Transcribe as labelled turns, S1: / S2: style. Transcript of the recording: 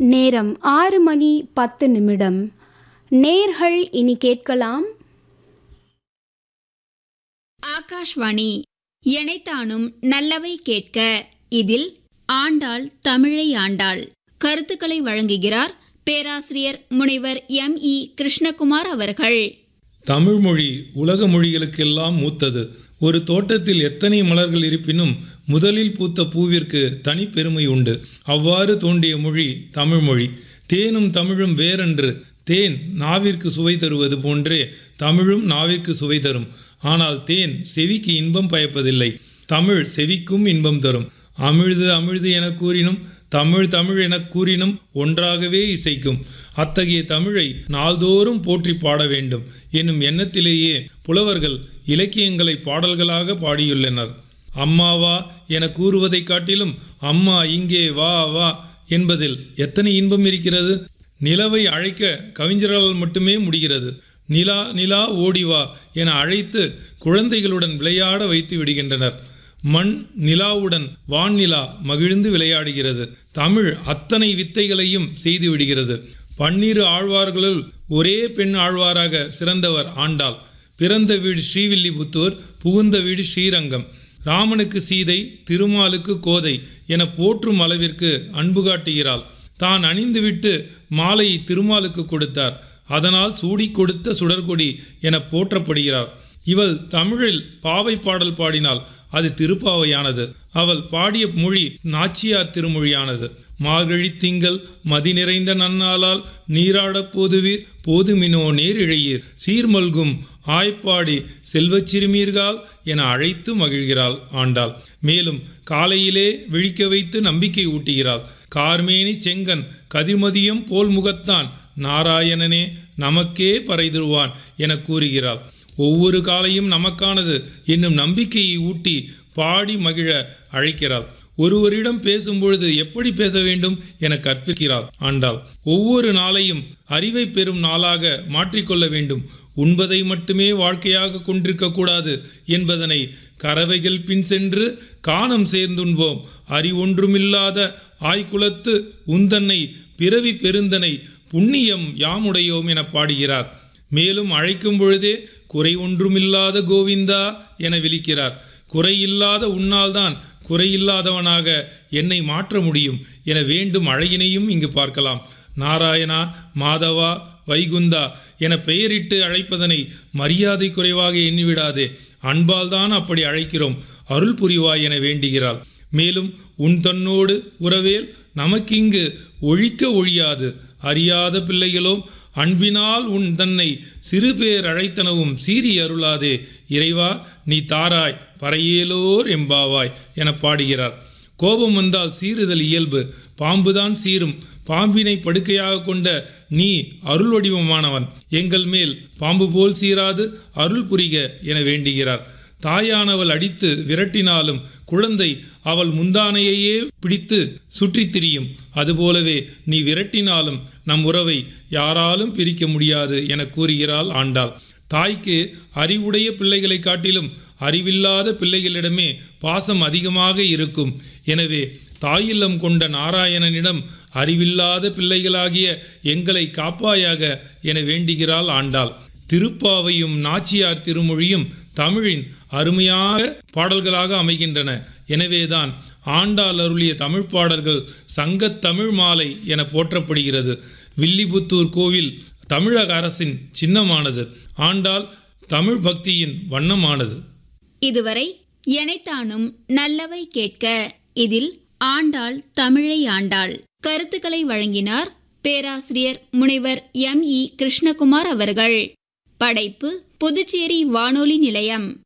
S1: நேரம் ஆறு மணி பத்து நிமிடம் நேர்கள் இனி கேட்கலாம்
S2: ஆகாஷ்வாணி எனைத்தானும் நல்லவை கேட்க இதில் ஆண்டாள் தமிழை ஆண்டாள் கருத்துக்களை வழங்குகிறார் பேராசிரியர் முனைவர் எம் இ கிருஷ்ணகுமார் அவர்கள்
S3: தமிழ்மொழி உலக மொழிகளுக்கெல்லாம் மூத்தது ஒரு தோட்டத்தில் எத்தனை மலர்கள் இருப்பினும் முதலில் பூத்த பூவிற்கு தனி பெருமை உண்டு அவ்வாறு தோன்றிய மொழி தமிழ்மொழி தேனும் தமிழும் வேறென்று தேன் நாவிற்கு சுவை தருவது போன்றே தமிழும் நாவிற்கு சுவை தரும் ஆனால் தேன் செவிக்கு இன்பம் பயப்பதில்லை தமிழ் செவிக்கும் இன்பம் தரும் அமிழ்து அமிழ்து என கூறினும் தமிழ் தமிழ் எனக் கூறினும் ஒன்றாகவே இசைக்கும் அத்தகைய தமிழை நாள்தோறும் போற்றி பாட வேண்டும் என்னும் எண்ணத்திலேயே புலவர்கள் இலக்கியங்களை பாடல்களாக பாடியுள்ளனர் அம்மாவா என கூறுவதைக் காட்டிலும் அம்மா இங்கே வா வா என்பதில் எத்தனை இன்பம் இருக்கிறது நிலவை அழைக்க கவிஞர்களால் மட்டுமே முடிகிறது நிலா நிலா ஓடிவா என அழைத்து குழந்தைகளுடன் விளையாட வைத்து விடுகின்றனர் மண் நிலாவுடன் வான்நிலா மகிழ்ந்து விளையாடுகிறது தமிழ் அத்தனை வித்தைகளையும் செய்து விடுகிறது பன்னிரு ஆழ்வார்களுள் ஒரே பெண் ஆழ்வாராக சிறந்தவர் ஆண்டாள் பிறந்த வீடு ஸ்ரீவில்லிபுத்தூர் புகுந்த வீடு ஸ்ரீரங்கம் ராமனுக்கு சீதை திருமாலுக்கு கோதை என போற்றும் அளவிற்கு அன்பு காட்டுகிறாள் தான் அணிந்துவிட்டு மாலையை திருமாலுக்கு கொடுத்தார் அதனால் சூடி கொடுத்த சுடர்கொடி என போற்றப்படுகிறார் இவள் தமிழில் பாவை பாடல் பாடினாள் அது திருப்பாவையானது அவள் பாடிய மொழி நாச்சியார் திருமொழியானது மார்கழி திங்கள் மதி நிறைந்த நன்னாளால் நீராடப் போதுவீர் போதுமினோ நேரிழையீர் சீர்மல்கும் ஆய்ப்பாடி செல்வச் சிறுமீர்கால் என அழைத்து மகிழ்கிறாள் ஆண்டாள் மேலும் காலையிலே விழிக்க வைத்து நம்பிக்கை ஊட்டுகிறாள் கார்மேனி செங்கன் கதிர்மதியம் போல் முகத்தான் நாராயணனே நமக்கே பறைதருவான் என கூறுகிறாள் ஒவ்வொரு காலையும் நமக்கானது என்னும் நம்பிக்கையை ஊட்டி பாடி மகிழ அழைக்கிறாள் ஒருவரிடம் பேசும்பொழுது எப்படி பேச வேண்டும் என கற்பிக்கிறாள் ஆண்டாள் ஒவ்வொரு நாளையும் அறிவை பெறும் நாளாக மாற்றிக்கொள்ள வேண்டும் உண்பதை மட்டுமே வாழ்க்கையாக கொண்டிருக்க கூடாது என்பதனை கறவைகள் பின் சென்று காணம் சேர்ந்துண்போம் அறிவொன்றுமில்லாத ஆய்குலத்து உந்தன்னை பிறவி பெருந்தனை புண்ணியம் யாமுடையோம் என பாடுகிறார் மேலும் அழைக்கும் பொழுதே குறை ஒன்றுமில்லாத கோவிந்தா என விழிக்கிறார் குறையில்லாத உன்னால்தான் குறையில்லாதவனாக என்னை மாற்ற முடியும் என வேண்டும் அழகினையும் இங்கு பார்க்கலாம் நாராயணா மாதவா வைகுந்தா என பெயரிட்டு அழைப்பதனை மரியாதை குறைவாக எண்ணிவிடாதே அன்பால் தான் அப்படி அழைக்கிறோம் அருள் புரிவாய் என வேண்டுகிறாள் மேலும் உன் தன்னோடு உறவேல் நமக்கிங்கு ஒழிக்க ஒழியாது அறியாத பிள்ளைகளோ அன்பினால் உன் தன்னை சிறு பேர் அழைத்தனவும் சீறி அருளாதே இறைவா நீ தாராய் பறையேலோர் எம்பாவாய் என பாடுகிறார் கோபம் வந்தால் சீறுதல் இயல்பு பாம்புதான் சீரும் பாம்பினை படுக்கையாக கொண்ட நீ அருள் வடிவமானவன் எங்கள் மேல் பாம்பு போல் சீராது அருள் புரிக என வேண்டுகிறார் தாயானவள் அடித்து விரட்டினாலும் குழந்தை அவள் முந்தானையையே பிடித்து சுற்றித் திரியும் அதுபோலவே நீ விரட்டினாலும் நம் உறவை யாராலும் பிரிக்க முடியாது என கூறுகிறாள் ஆண்டாள் தாய்க்கு அறிவுடைய பிள்ளைகளை காட்டிலும் அறிவில்லாத பிள்ளைகளிடமே பாசம் அதிகமாக இருக்கும் எனவே தாயில்லம் கொண்ட நாராயணனிடம் அறிவில்லாத பிள்ளைகளாகிய எங்களை காப்பாயாக என வேண்டுகிறாள் ஆண்டாள் திருப்பாவையும் நாச்சியார் திருமொழியும் தமிழின் அருமையாக பாடல்களாக அமைகின்றன எனவேதான் ஆண்டாள் அருளிய தமிழ் பாடல்கள் சங்கத் தமிழ் மாலை என போற்றப்படுகிறது வில்லிபுத்தூர் கோவில் தமிழக அரசின் சின்னமானது ஆண்டாள் தமிழ் பக்தியின் வண்ணமானது
S2: இதுவரை எனைத்தானும் நல்லவை கேட்க இதில் ஆண்டாள் தமிழை ஆண்டாள் கருத்துக்களை வழங்கினார் பேராசிரியர் முனைவர் எம் இ கிருஷ்ணகுமார் அவர்கள் படைப்பு புதுச்சேரி வானொலி நிலையம்